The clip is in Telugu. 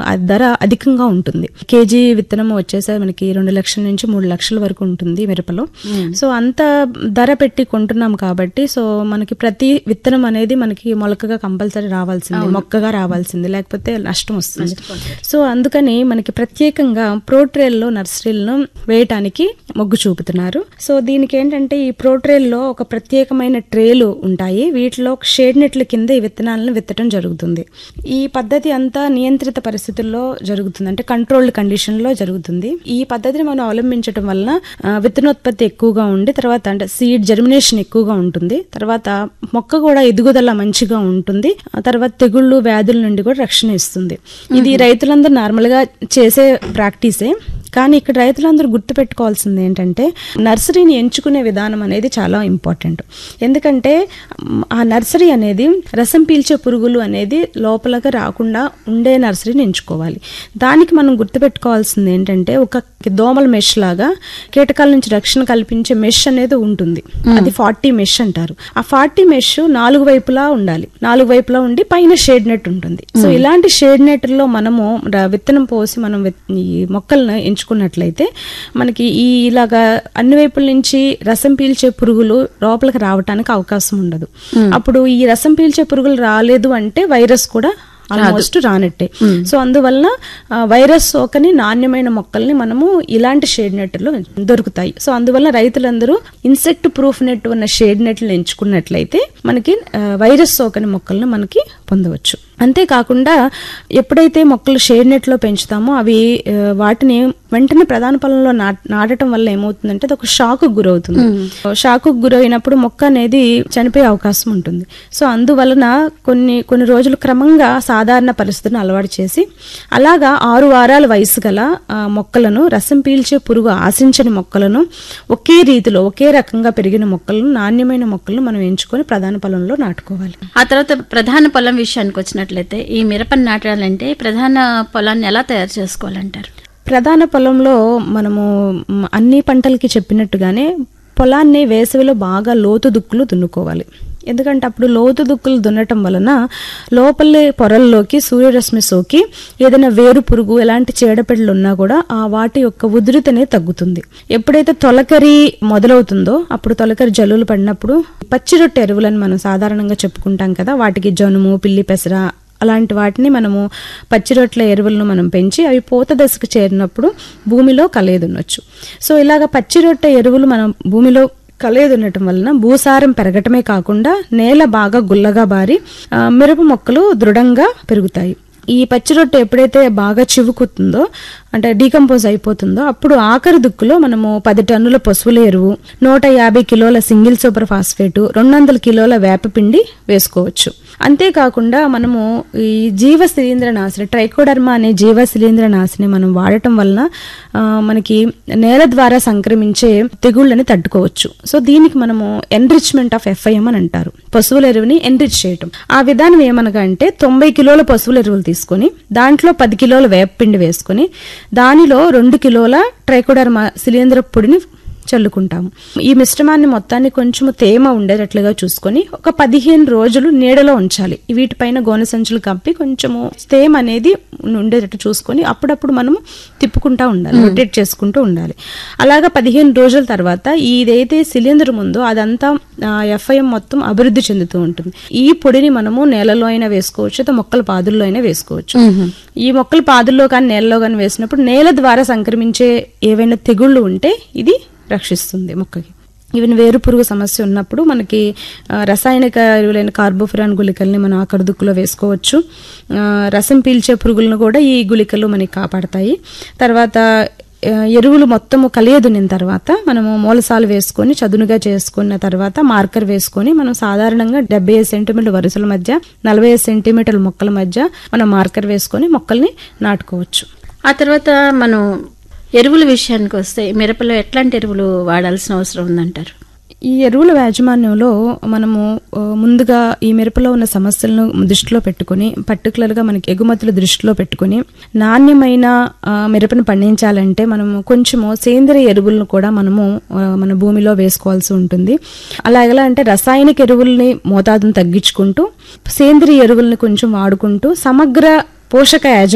ఆ ధర అధికంగా ఉంటుంది కేజీ విత్తనం వచ్చేసే మనకి రెండు లక్షల నుంచి మూడు లక్షల వరకు ఉంటుంది మిరపలో సో అంత ధర పెట్టి కొంటున్నాం కాబట్టి సో మనకి ప్రతి విత్తనం అనేది మనకి మొలకగా కంపల్సరీ రావాల్సింది మొక్కగా రావాల్సింది లేకపోతే నష్టం వస్తుంది సో అందుకని మనకి ప్రత్యేకంగా ప్రోట్రేల్లో నర్సరీలను వేయటానికి మొగ్గు చూపుతున్నారు సో దీనికి ఏంటంటే ఈ ప్రోట్రేల్లో ఒక ప్రత్యేకమైన ట్రేలు ఉంటాయి వీటిలో షేడ్ నెట్ల కింద ఈ విత్తనాలను విత్తడం జరుగుతుంది ఈ పద్ధతి అంతా నియంత్రిత పరిస్థితుల్లో జరుగుతుంది అంటే కంట్రోల్డ్ కండిషన్ లో జరుగుతుంది ఈ పద్ధతిని మనం అవలంబించడం వలన ఆ, విత్తనోత్పత్తి ఎక్కువగా ఉండి తర్వాత అంటే సీడ్ జర్మినేషన్ ఎక్కువగా ఉంటుంది తర్వాత మొక్క కూడా ఎదుగుదల మంచిగా ఉంటుంది ఆ తర్వాత తెగుళ్ళు వ్యాధుల నుండి కూడా రక్షణ ఇస్తుంది ఇది రైతులందరూ నార్మల్ గా చేసే ప్రాక్టీసే కానీ ఇక్కడ రైతులందరూ గుర్తుపెట్టుకోవాల్సింది ఏంటంటే నర్సరీని ఎంచుకునే విధానం అనేది చాలా ఇంపార్టెంట్ ఎందుకంటే మ్, ఆ నర్సరీ అనేది రసం పీల్చే పురుగులు అనేది లోపలగా రాకుండా ఉండే నర్సరీని ఎంచుకోవాలి దానికి మనం గుర్తుపెట్టుకోవాల్సింది ఏంటంటే ఒక దోమల మెష్ లాగా కీటకాల నుంచి రక్షణ కల్పించే మెష్ అనేది ఉంటుంది అది ఫార్టీ మెష్ అంటారు ఆ ఫార్టీ మెష్ నాలుగు వైపులా ఉండాలి నాలుగు వైపులా ఉండి పైన షేడ్ నెట్ ఉంటుంది సో ఇలాంటి షేడ్ నెట్ లో మనము ర- విత్తనం పోసి మనం విత్- ఈ మొక్కలను ఎంచుకున్నట్లయితే మనకి ఈ ఇలాగా అన్ని వైపుల నుంచి రసం పీల్చే పురుగులు లోపలికి రావటానికి అవకాశం ఉండదు అప్పుడు ఈ రసం పీల్చే పురుగులు రాలేదు అంటే వైరస్ కూడా ఆల్మోస్ట్ రానట్టే సో అందువలన ఆ, వైరస్ సోకని నాణ్యమైన మొక్కల్ని మనము ఇలాంటి షేడ్ నెట్లో దొరుకుతాయి సో అందువల్ల రైతులందరూ ఇన్సెక్ట్ ప్రూఫ్ నెట్ ఉన్న షేడ్ నెట్లు ఎంచుకున్నట్లయితే మనకి ఆ, వైరస్ సోకని మొక్కలను మనకి పొందవచ్చు అంతేకాకుండా ఎప్పుడైతే మొక్కలు షేడ్ నెట్ లో పెంచుతామో అవి ఆ, వాటిని వెంటనే ప్రధాన పొలంలో నాట- నాటడం వల్ల ఏమవుతుందంటే అది ఒక షాక్ గురవుతుంది షాక్ గురైనప్పుడు మొక్క అనేది చనిపోయే అవకాశం ఉంటుంది సో అందువలన కొన్ని కొన్ని రోజులు క్రమంగా సాధారణ పరిస్థితిని అలవాటు చేసి అలాగా ఆరు వారాల వయసు గల ఆ, మొక్కలను రసం పీల్చే పురుగు ఆశించని మొక్కలను ఒకే రీతిలో ఒకే రకంగా పెరిగిన మొక్కలను నాణ్యమైన మొక్కలను మనం ఎంచుకొని ప్రధాన పొలంలో నాటుకోవాలి ఆ తర్వాత ప్రధాన పొలం విషయానికి వచ్చినట్లయితే ఈ మిరపను నాటాలంటే ప్రధాన పొలాన్ని ఎలా తయారు చేసుకోవాలంటారు ప్రధాన పొలంలో మనము మ్, అన్ని పంటలకి చెప్పినట్టుగానే పొలాన్ని వేసవిలో బాగా లోతు దుక్కులు దున్నుకోవాలి ఎందుకంటే అప్పుడు లోతు దుక్కులు దున్నటం వలన లోపలి పొరల్లోకి సూర్యరశ్మి సోకి ఏదైనా వేరు పురుగు ఎలాంటి చీడపిడలు ఉన్నా కూడా ఆ వాటి యొక్క ఉధృతి అనేది తగ్గుతుంది ఎప్పుడైతే తొలకరి మొదలవుతుందో అప్పుడు తొలకరి జల్లులు పడినప్పుడు పచ్చి రొట్టె ఎరువులని మనం సాధారణంగా చెప్పుకుంటాం కదా వాటికి జనుము పిల్లి పెసర అలాంటి వాటిని మనము పచ్చిరొట్ల ఎరువులను మనం పెంచి అవి పూత దశకు చేరినప్పుడు భూమిలో కలయదున్నొచ్చు సో ఇలాగ పచ్చిరొట్ట ఎరువులు మనం భూమిలో కలయదున్నటం వలన భూసారం పెరగటమే కాకుండా నేల బాగా గుల్లగా బారి ఆ, మిరప మొక్కలు దృఢంగా పెరుగుతాయి ఈ పచ్చి రొట్టె ఎప్పుడైతే బాగా చివుకుతుందో అంటే డీకంపోజ్ అయిపోతుందో అప్పుడు ఆఖరి దుక్కులో మనము పది టన్నుల పశువుల ఎరువు నూట యాభై కిలోల సింగిల్ సూపర్ ఫాస్ఫేట్ రెండు వందల కిలోల వేపపిండి వేసుకోవచ్చు అంతేకాకుండా మనము ఈ జీవ శిలీంద్ర నాశిని ట్రైకోడర్మా అనే జీవ శిలీంద్ర నాశిని మనం వాడటం వలన ఆ, మనకి నేల ద్వారా సంక్రమించే తెగుళ్ళని తట్టుకోవచ్చు సో దీనికి మనము ఎన్రిచ్మెంట్ ఆఫ్ ఎఫ్ఐఎం అని అంటారు పశువుల ఎరువుని ఎన్రిచ్ చేయటం ఆ విధానం ఏమనగా అంటే తొంభై కిలోల పశువుల ఎరువులు తీసుకొని దాంట్లో పది కిలోల వేపపిండి వేసుకొని దానిలో రెండు కిలోల ట్రైకోడర్మా శిలీంద్ర పొడిని చల్లుకుంటాము ఈ మిశ్రమాన్ని మొత్తాన్ని కొంచెం తేమ ఉండేటట్లుగా చూసుకొని ఒక పదిహేను రోజులు నీడలో ఉంచాలి వీటిపైన గోనె సంచులు కప్పి కొంచెము తేమ అనేది ఉండేటట్టు చూసుకొని అప్పుడప్పుడు మనము తిప్పుకుంటా ఉండాలి రొటేట్ చేసుకుంటూ ఉండాలి అలాగా పదిహేను రోజుల తర్వాత ఇదైతే సిలిండర్ ఉందో అదంతా ఎఫ్ఐఎం మొత్తం అభివృద్ధి చెందుతూ ఉంటుంది ఈ పొడిని మనము నేలలో అయినా వేసుకోవచ్చు లేదా మొక్కల పాదుల్లో అయినా వేసుకోవచ్చు ఈ మొక్కల పాదుల్లో కానీ నేలలో కానీ వేసినప్పుడు నేల ద్వారా సంక్రమించే ఏవైనా తెగుళ్ళు ఉంటే ఇది రక్షిస్తుంది మొక్కకి ఈవెన్ వేరు పురుగు సమస్య ఉన్నప్పుడు మనకి ఆ, రసాయనిక ఎరువులైన కార్బోఫిరాన్ గుళికల్ని మనం ఆకడ దుక్కులో వేసుకోవచ్చు ఆ, రసం పీల్చే పురుగులను కూడా ఈ గుళికలు మనకి కాపాడతాయి తర్వాత ఆ, ఎరువులు మొత్తము కలియదునిన తర్వాత మనము మూలసాలు వేసుకొని చదునుగా చేసుకున్న తర్వాత మార్కర్ వేసుకొని మనం సాధారణంగా డెబ్బై ఐదు సెంటీమీటర్ల వరుసల మధ్య నలభై ఐదు సెంటీమీటర్ల మొక్కల మధ్య మనం మార్కర్ వేసుకొని మొక్కల్ని నాటుకోవచ్చు ఆ తర్వాత మనం ఎరువుల విషయానికి వస్తే మిరపలో ఎట్లాంటి ఎరువులు వాడాల్సిన అవసరం ఉందంటారు ఈ ఎరువుల యాజమాన్యంలో మనము ఆ, ముందుగా ఈ మిరపలో ఉన్న సమస్యలను దృష్టిలో పెట్టుకుని పర్టికులర్గా మనకి ఎగుమతులు దృష్టిలో పెట్టుకుని నాణ్యమైన ఆ, మిరపను పండించాలంటే మనము కొంచెము సేంద్రియ ఎరువులను కూడా మనము ఆ, మన భూమిలో వేసుకోవాల్సి ఉంటుంది అలా ఎలా అంటే రసాయనిక ఎరువుల్ని మోతాదును తగ్గించుకుంటూ సేంద్రియ ఎరువుల్ని కొంచెం వాడుకుంటూ సమగ్ర పోషక యాజ